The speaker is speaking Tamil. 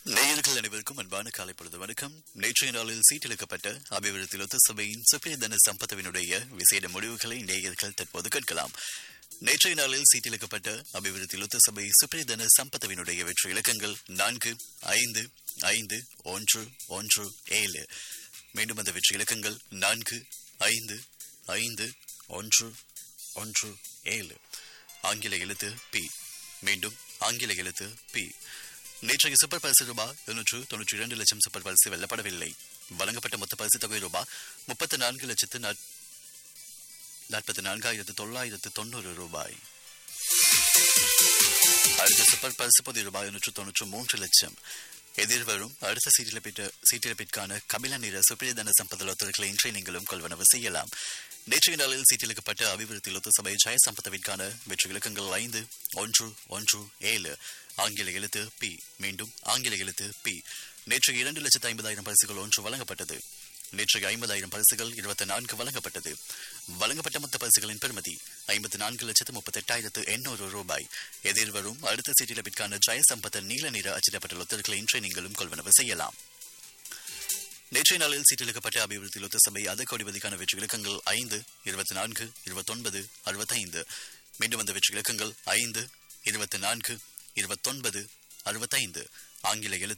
நேயர்கள் அனைவருக்கும் அன்பான காலை பொழுது வணக்கம் நேற்றைய நாளில் சீட்டிழுக்கப்பட்ட அபிவிருத்தி லொத்த சபையின் சுப்பிரதன சம்பத்தவினுடைய விசேட முடிவுகளை நேயர்கள் தற்போது கேட்கலாம் நேற்றைய நாளில் சீட்டிழுக்கப்பட்ட அபிவிருத்தி லொத்த சபை சுப்பிரதன சம்பத்தவினுடைய வெற்றி இலக்கங்கள் நான்கு ஐந்து ஐந்து ஒன்று ஒன்று ஏழு மீண்டும் அந்த வெற்றி இலக்கங்கள் நான்கு ஐந்து ஐந்து ஒன்று ஒன்று ஏழு ஆங்கில எழுத்து பி மீண்டும் ஆங்கில எழுத்து பி நேற்றைய சூப்பர் பரிசு ரூபாய் இருநூற்று தொன்னூற்றி இரண்டு லட்சம் சூப்பர் பரிசு வெல்லப்படவில்லை வழங்கப்பட்ட மொத்த பரிசு தொகை ரூபாய் முப்பத்தி நான்கு லட்சத்து நாற்பத்தி நான்காயிரத்து தொள்ளாயிரத்து தொண்ணூறு ரூபாய் அடுத்த சூப்பர் பரிசு பொதி ரூபாய் இருநூற்று தொன்னூற்று மூன்று லட்சம் எதிர்வரும் அடுத்த சீட்டிழப்பிட்ட சீட்டிழப்பிற்கான கபில நிற சுப்பிரதன சம்பதலோத்தர்களை இன்றைய நீங்களும் கொள்வனவு செய்யலாம் நேற்றைய நாளில் சீட்டிழுக்கப்பட்ட அபிவிருத்தி லொத்து சபை ஜெய சம்பத்தவிற்கான வெற்றி இலக்கங்கள் ஐந்து ஒன்று ஒன்று ஏழு ஆங்கில எழுத்து பி மீண்டும் ஆங்கில எழுத்து பி நேற்று இரண்டு லட்சத்து ஐம்பதாயிரம் பரிசுகள் ஒன்று வழங்கப்பட்டது நேற்று ஐம்பதாயிரம் பரிசுகள் இருபத்தி நான்கு வழங்கப்பட்டது வழங்கப்பட்ட மொத்த பரிசுகளின் பெறுமதி ஐம்பத்தி நான்கு லட்சத்து முப்பத்தி எட்டாயிரத்து எண்ணூறு ரூபாய் எதிர்வரும் அடுத்த சீட்டிலப்பிற்கான ஜெய சம்பத்த நீல நிற அச்சிடப்பட்ட லொத்தர்களை இன்றை நீங்களும் கொள்வனவு செய்யலாம் நேற்றைய நாளில் சீட்டிழுக்கப்பட்ட அபிவிருத்தி லொத்த சபை அத கோடிபதிக்கான வெற்றி இலக்கங்கள் ஐந்து இருபத்தி நான்கு இருபத்தொன்பது அறுபத்தைந்து மீண்டும் அந்த வெற்றி இலக்கங்கள் ஐந்து இருபத்தி நான்கு இருபத்தொன்பது அறுபத்தைந்து ஆங்கில எழுத்து